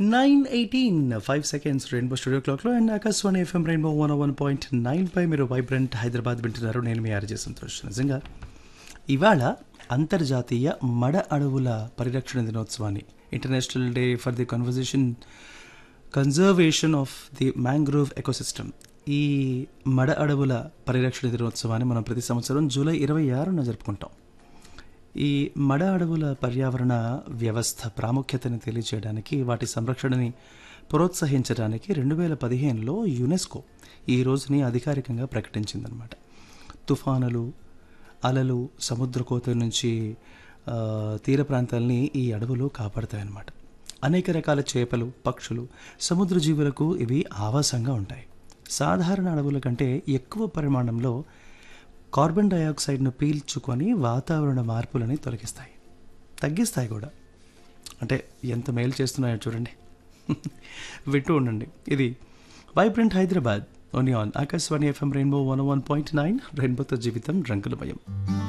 nine eighteen five seconds Rainbow studio క్లాక్లో and Akashvani FM Rainbow one one point nine పై మీరు vibrant Hyderabad వింటున్నారు నేను మీ ఆర్జే సంతోష్ నిజంగా ఇవాళ అంతర్జాతీయ మడ అడవుల పరిరక్షణ దినోత్సవాన్ని international day for the conversation conservation of the mangrove ecosystem ఈ మడ అడవుల పరిరక్షణ దినోత్సవాన్ని మనం ప్రతి సంవత్సరం జూలై ఇరవై ఆరున జరుపుకుంటాం ఈ మడ అడవుల పర్యావరణ వ్యవస్థ ప్రాముఖ్యతని తెలియజేయడానికి వాటి సంరక్షణని ప్రోత్సహించడానికి రెండు వేల పదిహేనులో యునెస్కో ఈ రోజుని అధికారికంగా ప్రకటించిందనమాట తుఫానులు అలలు సముద్రకోత నుంచి ఆ, తీర ప్రాంతాలని ఈ అడవులు కాపాడతాయన్నమాట అనేక రకాల చేపలు పక్షులు సముద్ర జీవులకు ఇవి ఆవాసంగా ఉంటాయి సాధారణ అడవుల కంటే ఎక్కువ పరిమాణంలో కార్బన్ డయాక్సైడ్ను పీల్చుకొని వాతావరణ మార్పులని తొలగిస్తాయి తగ్గిస్తాయి కూడా అంటే ఎంత మేలు చేస్తున్నాయో చూడండి వింటూ ఉండండి ఇది vibrant Hyderabad only on Akashvani FM Rainbow one one point nine రెయిన్బోతో జీవితం రంగుల భయం